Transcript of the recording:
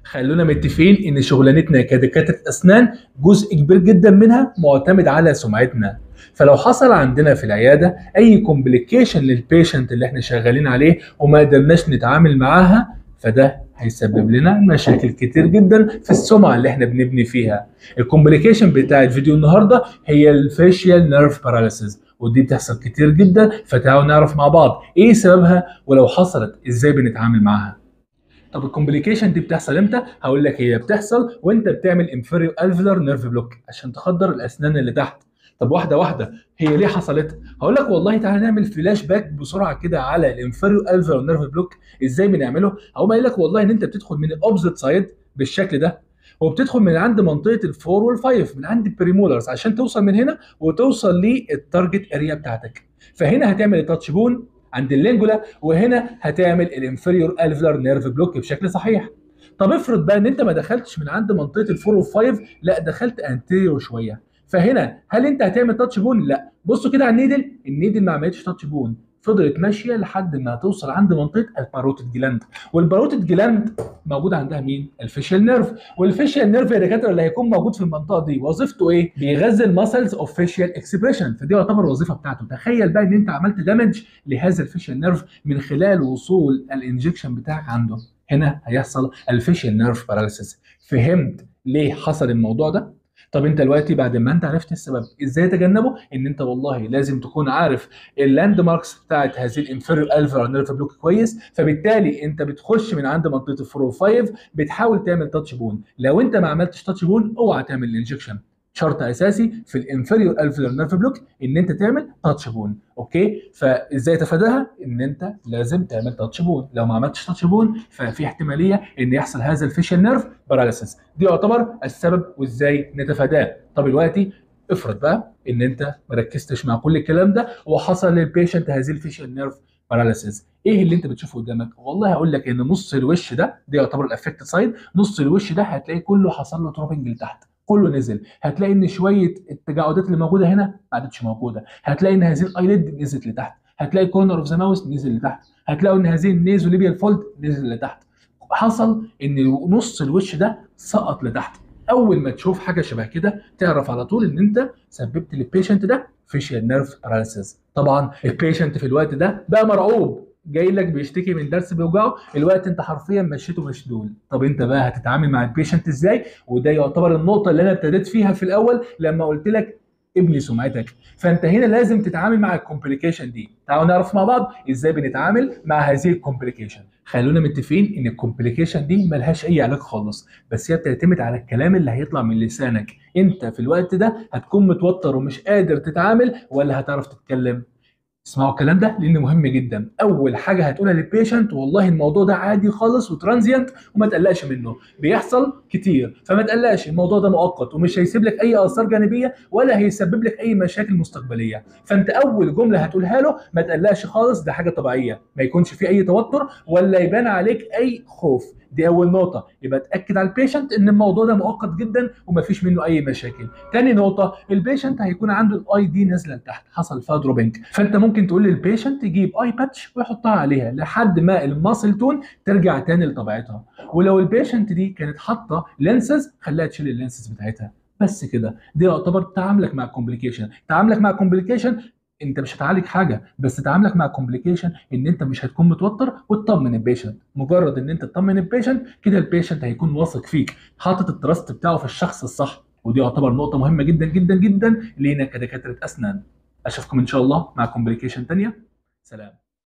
خلونا متفقين ان شغلانتنا كدكاتره اسنان جزء كبير جدا منها معتمد على سمعتنا فلو حصل عندنا في العياده اي كومبليكيشن للبيشنت اللي احنا شغالين عليه وما قدرناش نتعامل معاها فده هيسبب لنا مشاكل كتير جدا في السمعه اللي احنا بنبني فيها الكومبليكيشن بتاع الفيديو النهارده هي الفيشيال نيرف باراليسيس ودي بتحصل كتير جدا فتعالوا نعرف مع بعض ايه سببها ولو حصلت ازاي بنتعامل معاها طب الكومبليكيشن دي بتحصل امتى؟ هقول لك هي بتحصل وانت بتعمل انفيريو الفيلر نيرف بلوك عشان تخدر الاسنان اللي تحت. طب واحده واحده هي ليه حصلت؟ هقول لك والله تعالى نعمل فلاش باك بسرعه كده على الانفيريو الفيلر نيرف بلوك ازاي بنعمله؟ هقوم قايل لك والله ان انت بتدخل من الاوبزيت سايد بالشكل ده وبتدخل من عند منطقه الفور والفايف من عند البريمولرز عشان توصل من هنا وتوصل للتارجت اريا بتاعتك. فهنا هتعمل التاتش بون عند اللينجولا وهنا هتعمل الانفيريور الفيلر نيرف بلوك بشكل صحيح طب افرض بقى ان انت ما دخلتش من عند منطقه الفور والفايف لا دخلت انتيريور شويه فهنا هل انت هتعمل تاتش بون لا بصوا كده على النيدل النيدل ما عملتش تاتش بون فضلت ماشيه لحد ما توصل عند منطقه الباروتيد جلاند والباروتيد جلاند موجود عندها مين الفيشيال نيرف والفيشيال نيرف يا دكاتره اللي هيكون موجود في المنطقه دي وظيفته ايه بيغذي المسلز اوف فيشيال اكسبريشن فدي يعتبر الوظيفه بتاعته تخيل بقى ان انت عملت دامج لهذا الفيشيال نيرف من خلال وصول الانجكشن بتاعك عنده هنا هيحصل الفيشيال نيرف باراليسيس فهمت ليه حصل الموضوع ده طب انت دلوقتي بعد ما انت عرفت السبب ازاي تجنبه ان انت والله لازم تكون عارف اللاند ماركس بتاعت هذه الانفيريور الفير نيرف بلوك كويس فبالتالي انت بتخش من عند منطقه الفور 5 بتحاول تعمل تاتش بون لو انت ما عملتش تاتش بون اوعى تعمل الانجكشن شرط اساسي في الانفيريور الفير نيرف بلوك ان انت تعمل تاتش بون اوكي فازاي تفاداها ان انت لازم تعمل تاتش بون لو ما عملتش تاتش بون ففي احتماليه ان يحصل هذا الفيشل نيرف باراليسيس دي يعتبر السبب وازاي نتفاداه طب دلوقتي افرض بقى ان انت ما ركزتش مع كل الكلام ده وحصل للبيشنت هذه الفيشل نيرف باراليسيس ايه اللي انت بتشوفه قدامك والله هقول لك ان نص الوش ده ده يعتبر الافكت سايد نص الوش ده هتلاقي كله حصل له تروبنج لتحت كله نزل هتلاقي ان شويه التجاعدات اللي موجوده هنا ما عادتش موجوده هتلاقي ان هذه الايليد نزلت لتحت هتلاقي كورنر اوف ذا ماوس نزل لتحت هتلاقوا ان هذه النيزو ليبيال فولد نزل لتحت حصل ان نص الوش ده سقط لتحت اول ما تشوف حاجه شبه كده تعرف على طول ان انت سببت للبيشنت ده فيشيال نيرف باراليسيس طبعا البيشنت في الوقت ده بقى مرعوب جاي لك بيشتكي من درس بيوجعه الوقت انت حرفيا مشيته مشلول طب انت بقى هتتعامل مع البيشنت ازاي وده يعتبر النقطه اللي انا ابتديت فيها في الاول لما قلت لك ابني سمعتك فانت هنا لازم تتعامل مع الكومبليكيشن دي تعالوا نعرف مع بعض ازاي بنتعامل مع هذه الكومبليكيشن خلونا متفقين ان الكومبليكيشن دي ملهاش اي علاج خالص بس هي بتعتمد على الكلام اللي هيطلع من لسانك انت في الوقت ده هتكون متوتر ومش قادر تتعامل ولا هتعرف تتكلم اسمعوا الكلام ده لان مهم جدا اول حاجه هتقولها للبيشنت والله الموضوع ده عادي خالص وترانزيانت وما تقلقش منه بيحصل كتير فما تقلقش الموضوع ده مؤقت ومش هيسيب لك اي اثار جانبيه ولا هيسبب لك اي مشاكل مستقبليه فانت اول جمله هتقولها له ما تقلقش خالص ده حاجه طبيعيه ما يكونش في اي توتر ولا يبان عليك اي خوف دي اول نقطه يبقى تاكد على البيشنت ان الموضوع ده مؤقت جدا ومفيش منه اي مشاكل تاني نقطه البيشنت هيكون عنده الاي دي نازله لتحت حصل فيها دروبنج فانت ممكن تقول للبيشنت يجيب اي باتش ويحطها عليها لحد ما الماسل تون ترجع تاني لطبيعتها ولو البيشنت دي كانت حاطه لينسز خليها تشيل اللينسز بتاعتها بس كده دي يعتبر تعاملك مع الكومبليكيشن تعاملك مع الكومبليكيشن انت مش هتعالج حاجه بس تعاملك مع الكومبليكيشن ان انت مش هتكون متوتر وتطمن البيشنت مجرد ان انت تطمن البيشنت كده البيشنت هيكون واثق فيك حاطط التراست بتاعه في الشخص الصح ودي يعتبر نقطه مهمه جدا جدا جدا لينا كدكاتره اسنان اشوفكم ان شاء الله مع كومبليكيشن ثانيه سلام